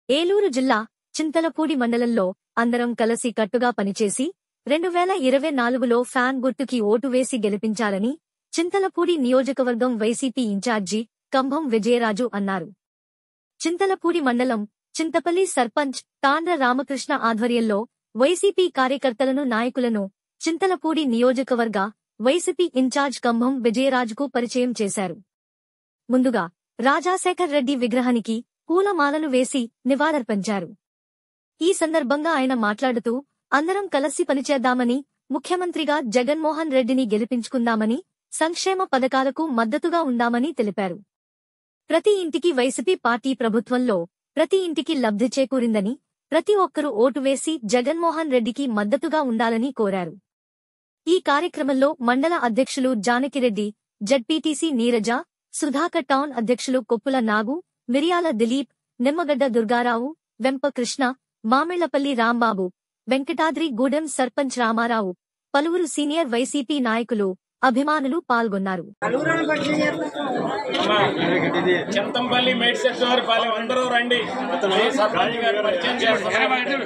ఏలూరు జిల్లా చింతలపూడి మండలంలో అందరం కలసి కట్టుగా పనిచేసి రెండు వేల ఇరవై నాలుగులో ఫ్యాన్ గుర్తుకి ఓటు వేసి గెలిపించాలని చింతలపూడి నియోజకవర్గం వైసీపీ ఇన్ఛార్జి కంభం విజయరాజు అన్నారు చింతలపూడి మండలం చింతపల్లి సర్పంచ్ తాండ్ర రామకృష్ణ ఆధ్వర్యంలో వైసీపీ కార్యకర్తలను నాయకులను చింతలపూడి నియోజకవర్గ వైసీపీ ఇన్ఛార్జ్ కంభం విజయరాజుకు పరిచయం చేశారు ముందుగా రాజాశేఖర్ రెడ్డి విగ్రహానికి పూలమాలలు వేసి నివాళులర్పించారు ఈ సందర్భంగా ఆయన మాట్లాడుతూ అందరం కలిసి పనిచేద్దామని ముఖ్యమంత్రిగా జగన్మోహన్ రెడ్డిని గెలిపించుకుందామని సంక్షేమ పథకాలకు మద్దతుగా ఉందామని తెలిపారు ప్రతి ఇంటికి వైసీపీ పార్టీ ప్రభుత్వంలో ప్రతి ఇంటికి లబ్ధి చేకూరిందని ప్రతి ఒక్కరూ ఓటు వేసి జగన్మోహన్ రెడ్డికి మద్దతుగా ఉండాలని కోరారు ఈ కార్యక్రమంలో మండల అధ్యక్షులు జానకిరెడ్డి జడ్పీటీసీ నీరజ సుధాకర్ టౌన్ అధ్యక్షులు కొప్పుల నాగు మిరియాల దిలీప్ నిమ్మగడ్డ దుర్గారావు వెంప కృష్ణ మామిళ్లపల్లి రాంబాబు వెంకటాద్రి గూడెం సర్పంచ్ రామారావు పలువురు సీనియర్ వైసీపీ నాయకులు అభిమానులు పాల్గొన్నారు చింతంపల్లి మేడ్సెట్ వారి పాలెం అందరూ రండి ఈ సర్పంచ్ గారు పరిచయం చేస్తున్నారు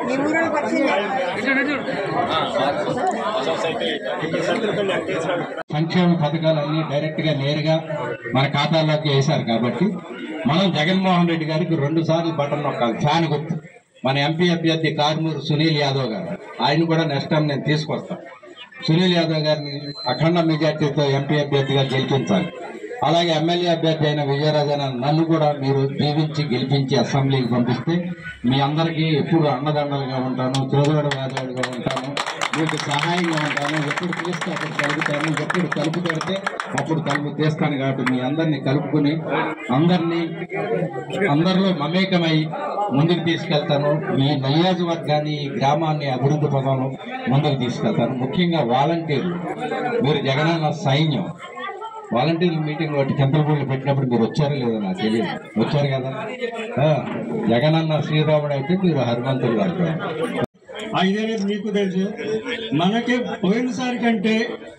సొసైటీ సంక్షేమ పథకాలన్నీ డైరెక్ట్ గా నేరుగా మన ఖాతాలోకి వేశారు కాబట్టి మనం జగన్మోహన్ రెడ్డి గారికి రెండు సార్లు బటన్ నొక్కాలి ఫ్యాన్ గుర్తు మన ఎంపీ అభ్యర్థి కార్మూరు సునీల్ యాదవ్ గారు ఆయన కూడా నెక్స్ట్ టైం నేను తీసుకొస్తాను సునీల్ యాదవ్ గారిని అఖండ మెజార్టీతో ఎంపీ అభ్యర్థిగా గెలిపించాలి అలాగే ఎమ్మెల్యే అభ్యర్థి అయిన విజయరాజన నన్ను కూడా మీరు దీవించి గెలిపించి అసెంబ్లీకి పంపిస్తే మీ అందరికీ ఎప్పుడు అండదండలుగా ఉంటాను తోదోడు వాదోడుగా ఉంటాను మీకు సహాయంగా ఉంటాను ఎప్పుడు తీస్తే అప్పుడు కలుపుతాను ఎప్పుడు కలుపు పెడితే అప్పుడు కలుపు తీస్తాను కాబట్టి మీ అందరినీ కలుపుకుని అందరినీ అందరిలో మమేకమై ముందుకు తీసుకెళ్తాను మీ నియోజకవర్గాన్ని ఈ గ్రామాన్ని అభివృద్ధి పదంలో ముందుకు తీసుకెళ్తాను ముఖ్యంగా వాలంటీర్లు మీరు జగనన్న సైన్యం వాలంటీర్ల మీటింగ్ ఒకటి చింతలపూడిలో పెట్టినప్పుడు మీరు వచ్చారో లేదో నాకు తెలియదు వచ్చారు కదా ఆ, జగనన్న శ్రీరాముడు అయితే మీరు హనుమంతుడు గారు ఐదనేది మీకు తెలుసు మనకి పోయినసారి కంటే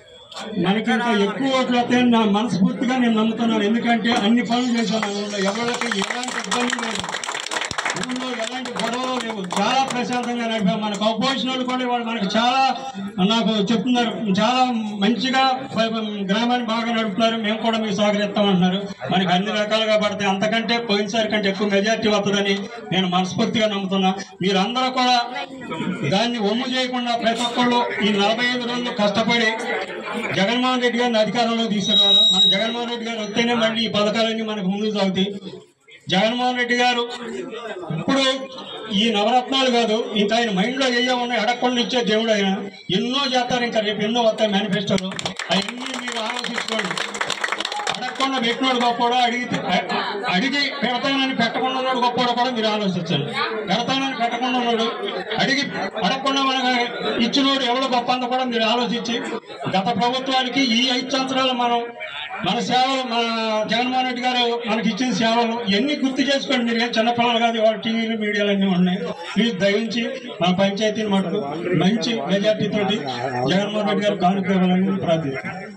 మనకి ఇంకా ఎక్కువ ఓట్లు వస్తాయని నా మనస్ఫూర్తిగా నేను నమ్ముతున్నాను ఎందుకంటే అన్ని పనులు చేశాను ఊళ్ళో ఎవరికి ఎలాంటి ఇబ్బంది లేదు ఊళ్ళో ఎలాంటి గొడవలు లేవు చాలా ప్రశాంతంగా నడిపాం మనకు అపోజిషన్ వాళ్ళు కూడా వాళ్ళు మనకు చాలా నాకు చెప్తున్నారు చాలా మంచిగా ప- గ్రామాన్ని బాగా నడుపుతున్నారు మేము కూడా మీకు సహకరిస్తామంటున్నారు మనకి అన్ని రకాలుగా పడతాయి అంతకంటే పోయినసారి కంటే ఎక్కువ మెజార్టీ వస్తుందని నేను మనస్ఫూర్తిగా నమ్ముతున్నా మీరందరూ కూడా దాన్ని ఒమ్ము చేయకుండా ప్రతి ఒక్కళ్ళు ఈ నలభై ఐదు రోజులు కష్టపడి జగన్మోహన్ రెడ్డి గారిని అధికారంలో తీసుకురావాలి మన జగన్మోహన్ రెడ్డి గారు వస్తేనే మళ్ళీ ఈ పథకాలన్నీ మనకు ముందుకు సాగుతాయి జగన్మోహన్ రెడ్డి గారు ఇప్పుడు ఈ నవరత్నాలు కాదు ఇంకా ఆయన మైండ్ లో ఏయో ఉన్నాయి అడగకుండా ఇచ్చే దేవుడు ఆయన ఎన్నో చేస్తారు ఇంకా రేపు ఎన్నో వస్తాయి మేనిఫెస్టోలో అవన్నీ మీరు ఆలోచించుకోండి అడగకుండా పెట్టినోడు గొప్పవాడు అడిగితే అ- అడిగి పెడతానని పెట్టకుండా ఉన్నాడు గొప్పవాడు కూడా మీరు ఆలోచించండి పెడతానని పెట్టకుండా ఉన్నాడు అడిగి అడగకుండా మనకు ఇచ్చినోడు ఎవడో గొప్ప అంత కూడా మీరు ఆలోచించి గత ప్రభుత్వానికి ఈ ఐదు సంవత్సరాలు మనం మన సేవలు మన జగన్మోహన్ రెడ్డి గారు మనకి ఇచ్చిన సేవలు ఇవన్నీ గుర్తు చేసుకోండి మీరు ఏం చిన్నపిల్లలు కాదు వాళ్ళ టీవీలు మీడియాలు అన్నీ ఉన్నాయి ప్లీజ్ దయించి మన పంచాయతీని మటుకు మంచి మెజార్టీ తోటి జగన్మోహన్ రెడ్డి గారు కానుకోవాలని ప్రార్థిస్తున్నాను